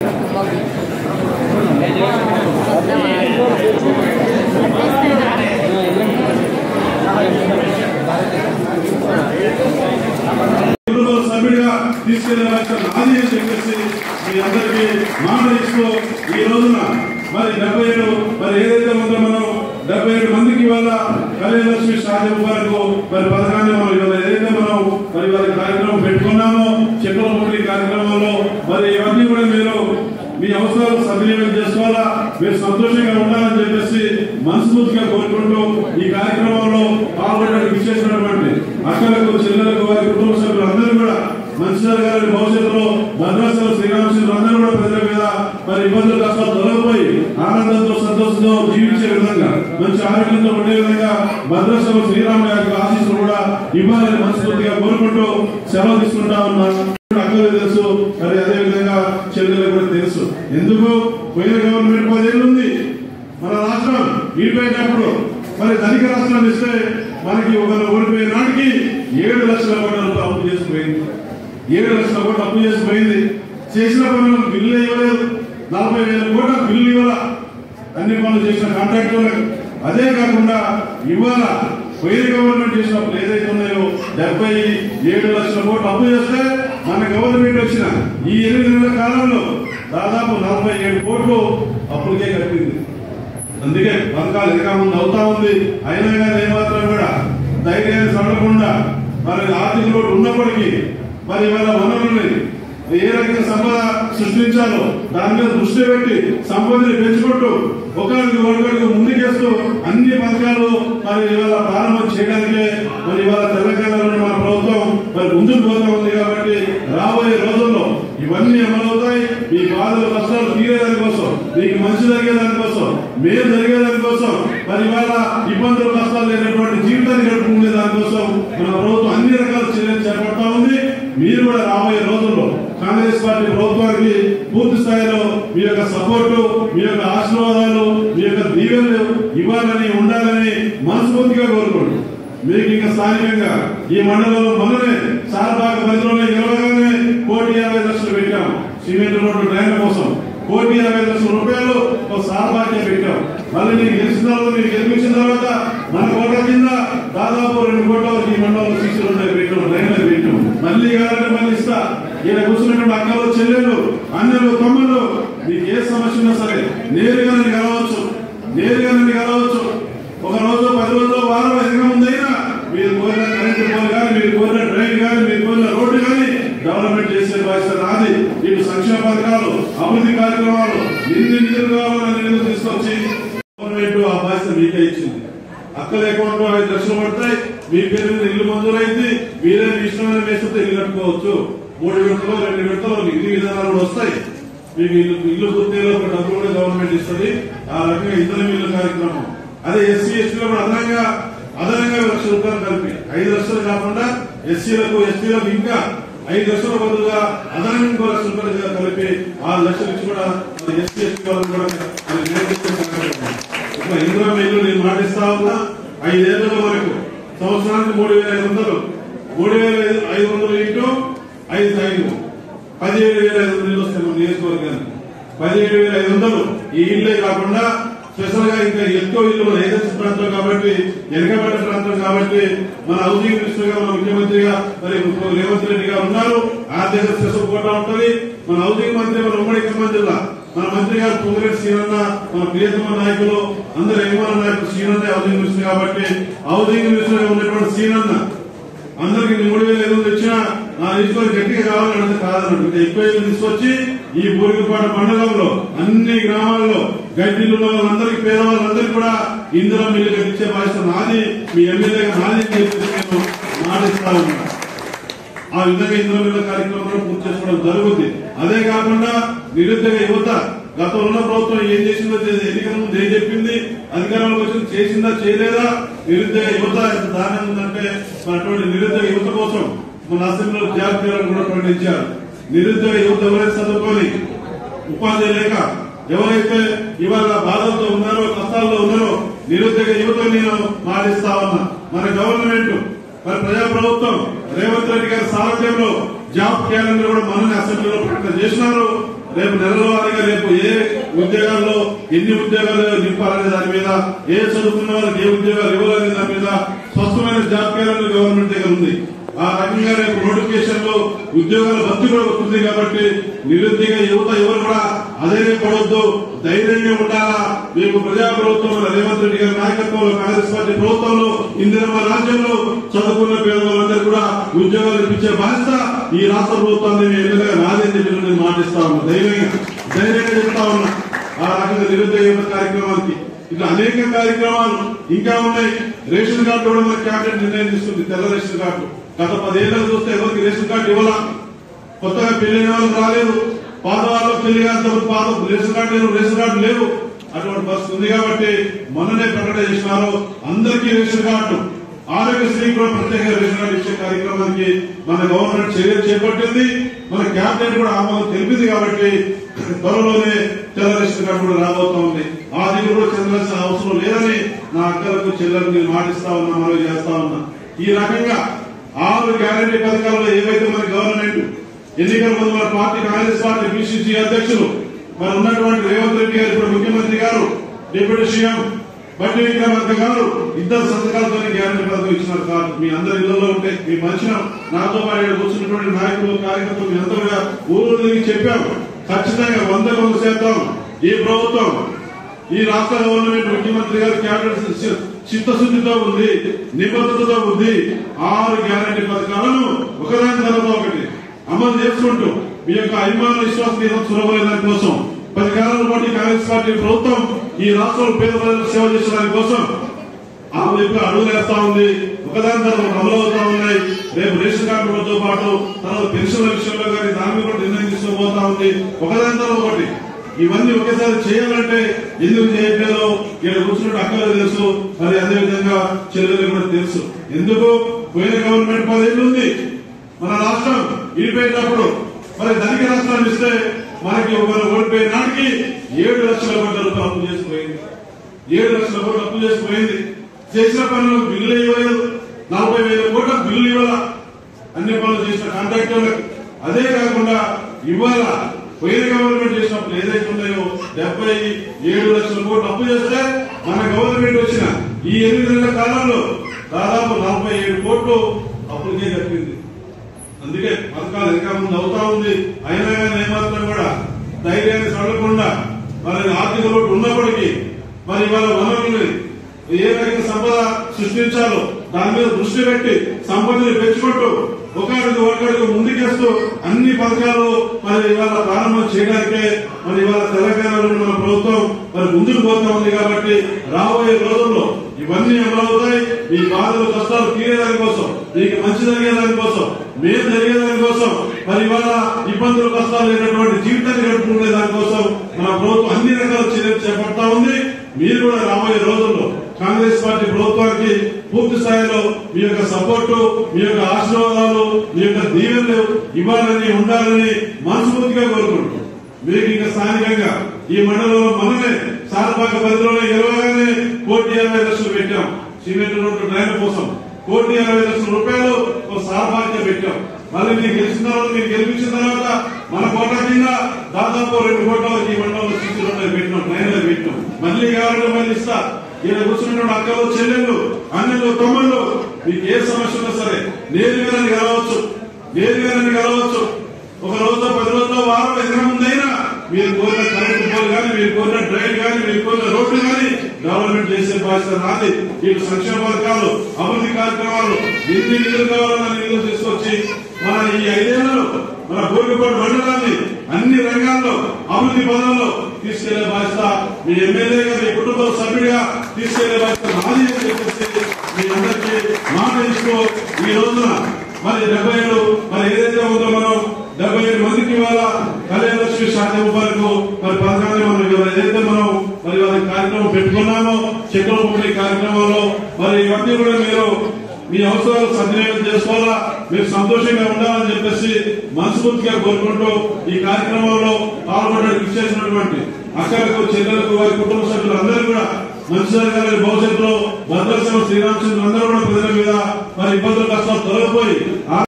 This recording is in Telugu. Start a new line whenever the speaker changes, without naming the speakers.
కుటుంబ సభ్యుడిగా తీసుకెళ్లే బాధ్యత నాది అని చెప్పేసి మీ అందరికీ మాట ఇస్తూ ఈ రోజున మరి డెబ్బై ఏడు మరి ఏదైతే ఉందో మనం డెబ్బై ఏడు మందికి ఇవాళ కళ్యాణ లక్ష్మి షాజీ వరకు మరి పథకాన్ని మనం ఇవాళ ఏదైతే మనం మరి వాళ్ళ కార్యక్రమం పెట్టుకున్నామో చెక్కుల పోటీ కార్యక్రమంలో మరి ఇవన్నీ కూడా మీరు మీ అవసరాలు సద్వినియోగం చేసుకోవాలా మీరు సంతోషంగా ఉండాలని చెప్పేసి మనస్ఫూర్తిగా కోరుకుంటూ ఈ కార్యక్రమంలో పాల్గొనడానికి ఇచ్చేసినటువంటి అక్కలకు చెల్లెలకు వారి కుటుంబ సభ్యులు అందరూ కూడా మంచిర్యాల గారి భవిష్యత్తులో భద్రాచలం శ్రీరామచంద్ర అందరూ కూడా ప్రజల మీద మరి ఇబ్బందులు కష్టాలు తొలగిపోయి ఆనందంతో సంతోషంతో జీవించే విధంగా మంచి ఆరోగ్యంతో ఉండే విధంగా భద్రాచలం శ్రీరామ గారి ఆశీస్సులు కూడా ఇవ్వాలని మనస్ఫూర్తిగా కోరుకుంటూ సెలవు తీసుకుంటా ఉన్నాను అక్కలు తెలుసు మరి అదే విధంగా చెల్లెలకు కూడా తెలుసు ఎందుకు పోయిన గవర్నమెంట్ పదేళ్ళు ఉంది మన రాష్ట్రం విడిపోయినప్పుడు మరి ధనిక రాష్ట్రం ఇస్తే మనకి ఒక ఓడిపోయిన నాటికి ఏడు లక్షల కోట్ల రూపాయలు అప్పు చేసిపోయింది ఏడు లక్షల కోట్ల అప్పు చేసిపోయింది చేసిన పనులకు బిల్లు ఇవ్వలేదు నలభై వేల కోట్ల బిల్లు ఇవ్వాల అన్ని పనులు చేసిన కాంట్రాక్టర్లకు అదే కాకుండా ఇవాళ పోయిన గవర్నమెంట్ చేసినప్పుడు ఏదైతే ఉన్నాయో డెబ్బై ఏడు లక్షల కోట్లు అప్పు చేస్తే మన గవర్నమెంట్ వచ్చిన ఈ ఎనిమిది నెలల కాలంలో దాదాపు నలభై ఏడు కోట్లు అప్పులకే కట్టింది అందుకే పథకాలు ఇంకా ముందు అవుతా ఉంది అయినా కానీ ఏమాత్రం కూడా ధైర్యాన్ని సడకుండా మరి ఆర్థిక లోటు ఉన్నప్పటికీ మరి ఇవాళ వనరుల్ని ఏ రకంగా సంపద సృష్టించాలో దాని మీద దృష్టి పెట్టి సంపదని పెంచుకుంటూ ఒకరికి ఒకరికి ముందుకేస్తూ అన్ని పథకాలు మరి ఇవాళ ప్రారంభం చేయడానికే మరి ఇవాళ తెలంగాణలో మన ప్రభుత్వం మరి ముందుకు పోతా ఉంది కాబట్టి రాబోయే రోజుల్లో ఇవన్నీ అమలవుతాయి మీ బాధలు కష్టాలు తీరేదాని కోసం మీకు మంచి జరిగేదాని కోసం మేలు జరిగేదాని కోసం మరి ఇవాళ ఇబ్బందులు కష్టాలు లేనటువంటి జీవితాన్ని గడుపుకునే దానికోసం మన ప్రభుత్వం అన్ని రకాల చర్యలు చేపడతా ఉంది మీరు కూడా రాబోయే రోజుల్లో కాంగ్రెస్ పార్టీ ప్రభుత్వానికి పూర్తి స్థాయిలో మీ యొక్క సపోర్టు మీ యొక్క ఆశీర్వాదాలు మీ యొక్క దీవెనలు ఇవ్వాలని ఉండాలని మనస్ఫూర్తిగా కోరుకోండి మీకు ఇంకా స్థానికంగా ఈ మండలంలో మొన్ననే సారబాగ పరిధిలోనే గెలవగానే కోటి యాభై లక్షలు పెట్టాం సిమెంట్ రోడ్డు డ్రైన్ల కోసం కోటి యాభై లక్షల రూపాయలు ఒక సారబాగ్యం పెట్టాం మళ్ళీ నీకు గెలిచిన తర్వాత మీరు గెలిపించిన తర్వాత మన కోట్ల కింద దాదాపు రెండు కోట్ల వరకు ఈ మండలంలో శిక్షలు ఉన్నాయి పెట్టాం డ్రైన్లు పెట్టాం మళ్ళీ కావాలంటే మళ్ళీ ఇస్తా ఈయన కూర్చున్నటువంటి అక్కలు చెల్లెలు అన్నలు తమ్ముళ్ళు మీకు ఏ సమస్య ఉన్నా సరే నేరుగా నన్ను కలవచ్చు నేరుగా నన్ను కలవచ్చు ఒక రోజు పది రోజులు వారం ఎదుగా ఉందైనా మీరు కోరిన కరెంట్ పోల్ కానీ మీరు కోరిన డ్రైన్ కానీ మీరు కోరిన రోడ్డు కానీ డెవలప్మెంట్ చేసే బాధ్యత నాది ఇటు సంక్షేమ పథకాలు అభివృద్ధి కార్యక్రమాలు ఎన్ని నిధులు కావాలని నిధులు తీసుకొచ్చి గవర్నమెంట్ ఆ బాధ్యత మీకే ఇచ్చింది అక్కల అకౌంట్ లో ఐదు లక్షలు పడతాయి మీ పేరు మీద ఇల్లు మంజూరైంది మీరే మీ ఇష్టమైన వేస్తే ఇల్లు కట్టుకోవచ్చు మూడు విడతలు రెండు విడతలు ఇన్ని విధానాలు కూడా వస్తాయి మీకు ఇల్లు ఇల్లు పూర్తిలో ఒక డబ్బులు కూడా గవర్నమెంట్ ఇస్తుంది ఆ రకంగా ఇతర ఇల్లు కార్యక్రమం అదే ఎస్సీ ఎస్టీలో కూడా అదనంగా అదనంగా లక్ష రూపాయలు కలిపి ఐదు లక్షలు కాకుండా ఎస్సీలకు ఎస్టీలకు ఇంకా ఐదు లక్షల బదులుగా అదనంగా ఇంకో లక్ష రూపాయలు కలిపి ఆరు లక్షలు ఇచ్చి కూడా ఎస్సీ ఎస్టీ వాళ్ళని కూడా మరి నేర్పిస్తున్న కార్యక్రమం. ఇట్లా ఇందిరా ఇల్లు నేను మాటిస్తా ఉన్నా ఐదేళ్లలో వరకు సంవత్సరానికి మూడు వేల ఐదు వందలు మూడు వేల ఐదు- ఐదు వందలు ఇంటూ ఐదు ఐదు పదిహేడు వేల ఐదు వందలు వస్తాయి మన నియోజకవర్గానికి పదిహేడు వేల ఐదు వందలు ఈ ఇల్లే కాకుండా స్పెషల్ గా ఇంకా ఎక్కువ ఇల్లు మన ఏజెన్సీ ప్రాంతం కాబట్టి వెనకబడ్డ ప్రాంతం కాబట్టి మన హౌసింగ్ మినిస్టర్ గా మన ముఖ్యమంత్రిగా మరి రేవంత్ రెడ్డి గారు ఉన్నారు ఆర్థిక స్పెషల్ కోటా ఉంటది మన హౌసింగ్ మంత్రి మన ఉమ్మడి ఖమ్మం జిల్లా మన మంత్రి గారు పొంగిరెడ్డి శ్రీనన్న మన ప్రియతమ నాయకులు అందరు అభిమాన నాయకులు శ్రీనన్న హౌసింగ్ మినిస్టర్ కాబట్టి హౌసింగ్ మినిస్టర్ గా ఉన్నటువంటి శ్రీనన్న అందరికి మూడు వేల ఐదు వందలు ఇచ్చినా నా తీసుకొని గట్టిగా కావాలని అడిగితే కాదన్నట్టు ఇంకా ఎక్కువ ఇల్లు తీసుకొచ్చి ఈ బూరికపాట మండలంలో అన్ని గ్రామాల్లో గడ్డిలు ఉన్న వాళ్ళందరికీ పేదవాళ్ళందరికీ కూడా ఇందిరా మిల్లు కట్టించే బాధ్యత నాది మీ ఎమ్మెల్యేగా నాది అని చెప్పేసి నేను మాటిస్తా ఉన్నా ఆ విధంగా ఇందులో మీద కార్యక్రమం కూడా పూర్తి చేసుకోవడం జరుగుతుంది అదే కాకుండా నిరుద్యోగ యువత గతంలో ఉన్న ప్రభుత్వం ఏం చేసిందో తెలియదు. ఎన్నికల ముందు ఏం చెప్పింది అధికారంలోకి వచ్చింది చేసిందా చేయలేదా నిరుద్యోగ యువత ఎంత దారుణంగా ఉందంటే మన అటువంటి నిరుద్యోగ యువత కోసం మన అసెంబ్లీలో జాబ్ చేయాలని కూడా ప్రకటించారు నిరుద్యోగ యువత ఎవరైతే చదువుకొని ఉపాధి లేక ఎవరైతే ఇవాళ బాధలతో ఉన్నారో కష్టాల్లో ఉన్నారో నిరుద్యోగ యువత నేను మాటిస్తా ఉన్నా మన గవర్నమెంట్ మరి ప్రజా ప్రభుత్వం రేవంత్ రెడ్డి గారి సారథ్యంలో జాబ్ క్యాలెండర్ కూడా మనల్ని అసెంబ్లీలో ప్రకటన చేసినారు రేపు నెలలో వారీగా రేపు ఏ ఉద్యోగాల్లో ఎన్ని ఉద్యోగాలు నింపాలనే దాని మీద ఏ చదువుకున్న వాళ్ళకి ఏ ఉద్యోగాలు ఇవ్వాలనే దాని మీద స్పష్టమైన జాబ్ క్యాలెండర్ గవర్నమెంట్ దగ్గర ఉంది ఆ రకంగా రేపు నోటిఫికేషన్ లో ఉద్యోగాల భర్తీ కూడా వస్తుంది కాబట్టి నిరుద్యోగ యువత ఎవరు కూడా అధైర్యపడవద్దు ధైర్యంగా ఉండాలా మేము ప్రజా ప్రభుత్వంలో రేవంత్ రెడ్డి గారి నాయకత్వంలో కాంగ్రెస్ పార్టీ ప్రభుత్వంలో ఇందిరమ్మ రాజ్యంలో చదువుకున్న పేదవాళ్ళందరూ కూడా ఉద్యోగాలు ఇప్పించే బాధ్యత ఈ రాష్ట్ర ప్రభుత్వాన్ని మేము ఎమ్మెల్యేగా నాదేని చెప్పి నేను మాటిస్తా ఉన్నా ధైర్యంగా ధైర్యంగా చెప్తా ఉన్నా ఆ రకంగా నిరుద్యోగ యువత కార్యక్రమానికి ఇట్లా అనేక కార్యక్రమాలు ఇంకా ఉన్నాయి రేషన్ కార్డు కూడా మన క్యాబినెట్ నిర్ణయం తీసుకుంది తెల్ల రేషన్ కార్డు గత పదేళ్లకు చూస్తే ఎవరికి రేషన్ కార్డు ఇవ్వాలా కొత్తగా పెళ్లిన వాళ్ళకి రాలేదు పాత వాళ్ళకి పెళ్లి కాకపోతే పాత రేషన్ కార్డు లేవు రేషన్ కార్డు లేవు అటువంటి పరిస్థితి ఉంది కాబట్టి మొన్ననే ప్రకటన చేసినారు అందరికీ రేషన్ కార్డు ఆరోగ్యశ్రీ కూడా ప్రత్యేక రేషన్ కార్డు ఇచ్చే కార్యక్రమానికి మన గవర్నమెంట్ చర్యలు చేపట్టింది మన క్యాబినెట్ కూడా ఆమోదం తెలిపింది కాబట్టి త్వరలోనే తెల్ల రేషన్ కార్డు కూడా రాబోతా ఉంది ఆ దగ్గర కూడా చెందాల్సిన అవసరం లేదని నా అక్కలకు చెల్లెలకు నేను మాటిస్తా ఉన్నా మనవి చేస్తా ఉన్నా ఈ రకంగా ఆరు గ్యారంటీ పథకాల్లో ఏవైతే మన గవర్నమెంట్ ఎన్నికల ముందు మన పార్టీ కాంగ్రెస్ పార్టీ పిసిసి అధ్యక్షులు మరి ఉన్నటువంటి రేవంత్ రెడ్డి గారు ఇప్పుడు ముఖ్యమంత్రి గారు డిప్యూటీ సీఎం బండి విక్రమార్క గారు ఇద్దరు సంతకాలతో గ్యారంటీ పథకం ఇచ్చినారు కాదు మీ అందరి ఇళ్లలో ఉంటే మీ మధ్యన నాతో పాటు ఇక్కడ కూర్చున్నటువంటి నాయకులు కార్యకర్తలు మీ అందరూ కూడా ఊరు తిరిగి చెప్పాము ఖచ్చితంగా వంద వంద శాతం ఈ ప్రభుత్వం ఈ రాష్ట్ర గవర్నమెంట్ ముఖ్యమంత్రి గారు క్యాబినెట్ చి- చిత్తశుద్ధితో ఉంది నిబద్ధతతో ఉంది ఆరు గ్యారంటీ పథకాలను ఒకదాని తర్వాత ఒకటి అమలు చేసుకుంటూ మీ యొక్క అభిమాన విశ్వాసం మీద సులభమైన కోసం పది కాలాల పాటు ఈ కాంగ్రెస్ పార్టీ ప్రభుత్వం ఈ రాష్ట్రంలో పేద ప్రజలకు సేవ చేసడానికి కోసం ఆ వైపు అడుగులు వేస్తా ఉంది ఒకదాని తర్వాత అమలు అవుతా ఉన్నాయి రేపు రేషన్ కార్డులతో పాటు తర్వాత పెన్షన్ల విషయంలో కానీ దాని మీద కూడా నిర్ణయం తీసుకోబోతా ఉంది ఒకదాని తర్వాత ఒకటి ఇవన్నీ ఒకేసారి చేయాలంటే ఎందుకు చేయట్లేదో ఇక్కడ కూర్చున్నట్టు అక్కలు తెలుసు మరి అదే విధంగా చెల్లెలు కూడా తెలుసు ఎందుకు పోయిన గవర్నమెంట్ పదేళ్ళు ఉంది మన రాష్ట్రం విడిపోయేటప్పుడు మరి ధనిక రాష్ట్రాన్ని ఇస్తే మనకి ఒక ఓడిపోయిన నాటికి ఏడు లక్షల కోట్ల రూపాయలు అప్పు చేసిపోయింది ఏడు లక్షల కోట్లు అప్పు చేసిపోయింది చేసిన పనులు బిల్లు ఇవ్వలేదు నలభై వేల కోట్ల బిల్లు ఇవ్వాల అన్ని పనులు చేసిన కాంట్రాక్టర్లకు అదే కాకుండా ఇవాళ పోయిన గవర్నమెంట్ చేసినప్పుడు ఏదైతే ఉన్నాయో డెబ్బై ఏడు లక్షల కోట్లు అప్పు చేస్తే మన గవర్నమెంట్ వచ్చిన ఈ ఎనిమిది నెలల కాలంలో దాదాపు నలభై ఏడు కోట్లు అప్పులకే కట్టింది అందుకే పథకాలు ఇంకా ముందు అవుతా ఉంది అయినా కానీ ఏమాత్రం కూడా ధైర్యాన్ని సడలకుండా మరి ఆర్థిక లోటు ఉన్నప్పటికీ మరి ఇవాళ వనరుల్ని ఏ రకంగా సంపద సృష్టించాలో దాని మీద దృష్టి పెట్టి సంపదని పెంచుకుంటూ ఒకరికి ఒకరికి ముందుకేస్తూ అన్ని పథకాలు మరి ఇవాళ ప్రారంభం చేయడానికే మరి ఇవాళ తెలంగాణలో మన ప్రభుత్వం మరి ముందుకు పోతా ఉంది కాబట్టి రాబోయే రోజుల్లో ఇవన్నీ అమలవుతాయి మీ బాధలు కష్టాలు తీరేదాని కోసం మీకు మంచి జరిగేదాని కోసం మేలు జరిగేదాని కోసం మరి ఇవాళ ఇబ్బందులు కష్టాలు లేనటువంటి జీవితాన్ని గడుపుకునే దానికోసం మన ప్రభుత్వం అన్ని రకాల చర్యలు చేపడతా ఉంది మీరు కూడా రాబోయే రోజుల్లో కాంగ్రెస్ పార్టీ ప్రభుత్వానికి పూర్తి స్థాయిలో మీ యొక్క సపోర్టు మీ యొక్క ఆశీర్వాదాలు మీ యొక్క దీవెనలు ఇవ్వాలని ఉండాలని మనస్ఫూర్తిగా కోరుకుంటున్నాం మీకు ఇంకా స్థానికంగా ఈ మండలంలో మనమే సారపాక పరిధిలోనే ఇరవైగానే కోటి ఇరవై లక్షలు పెట్టాం సిమెంట్ రోడ్డు డ్రైన్ కోసం కోటి ఇరవై లక్షల రూపాయలు ఒక సారపాక పెట్టాం మళ్ళీ మీరు గెలిచిన తర్వాత మీరు గెలిపించిన తర్వాత మన కోట కింద దాదాపు రెండు కోట్ల వరకు ఈ మండలంలో సిసి రోడ్లు పెట్టినాం డ్రైన్లు పెట్టినాం మళ్ళీ కావాలంటే మళ్ళీ ఇస్తా ఈయన కూర్చున్నటువంటి అక్కలు చెల్లెళ్ళు అన్నలు తమ్ముళ్ళు మీకు ఏ సమస్య ఉన్నా సరే నేరుగా కలవచ్చు నేరుగా కలవచ్చు ఒక రోజు పది రోజుల్లో వారం ఎదురు ముందైనా మీరు కోరిన కరెంట్ పోల్ కానీ మీరు కోరిన డ్రైన్ కానీ మీరు కోరిన రోడ్లు కానీ డెవలప్మెంట్ చేసే బాధ్యత నాది ఇటు సంక్షేమ పథకాలు అభివృద్ధి కార్యక్రమాలు ఎన్ని నిధులు కావాలన్న నిధులు తీసుకొచ్చి మన ఈ ఐదేళ్లలో మన బోర్డుపాడు మండలాన్ని అన్ని రంగాల్లో అభివృద్ధి పదంలో తీసుకెళ్లే బాధ్యత మీ ఎమ్మెల్యేగా మీ కుటుంబ సభ్యుడిగా తీసుకెళ్లే బాధ్యత నాది అని చెప్పేసి మీ అందరికీ మాట ఇస్తూ ఈ రోజున మరి డెబ్బై ఏడు మరి ఏదైతే ఉందో మనం డెబ్బై ఏడు మందికి ఇవాళ కళ్యాణ లక్ష్మి శాంతి వరకు మరి పథకాన్ని మనం ఇవాళ ఏదైతే మనం మరి వాళ్ళ కార్యక్రమం పెట్టుకున్నామో చెక్కుల పంపిణీ కార్యక్రమంలో మరి ఇవన్నీ కూడా మీరు మీ అవసరాలు సద్వినియోగం చేసుకోవాలా మీరు సంతోషంగా ఉండాలని చెప్పేసి మనస్ఫూర్తిగా కోరుకుంటూ ఈ కార్యక్రమంలో పాల్గొనడానికి ఇచ్చేసినటువంటి అక్కలకు చెల్లెలకు వారి కుటుంబ సభ్యులందరూ కూడా మంచి జరగాలని భవిష్యత్తులో భద్రసేవ శ్రీరామచంద్ర అందరూ కూడా ప్రజల మీద మరి ఇబ్బందులు కష్టాలు తొలగిపోయి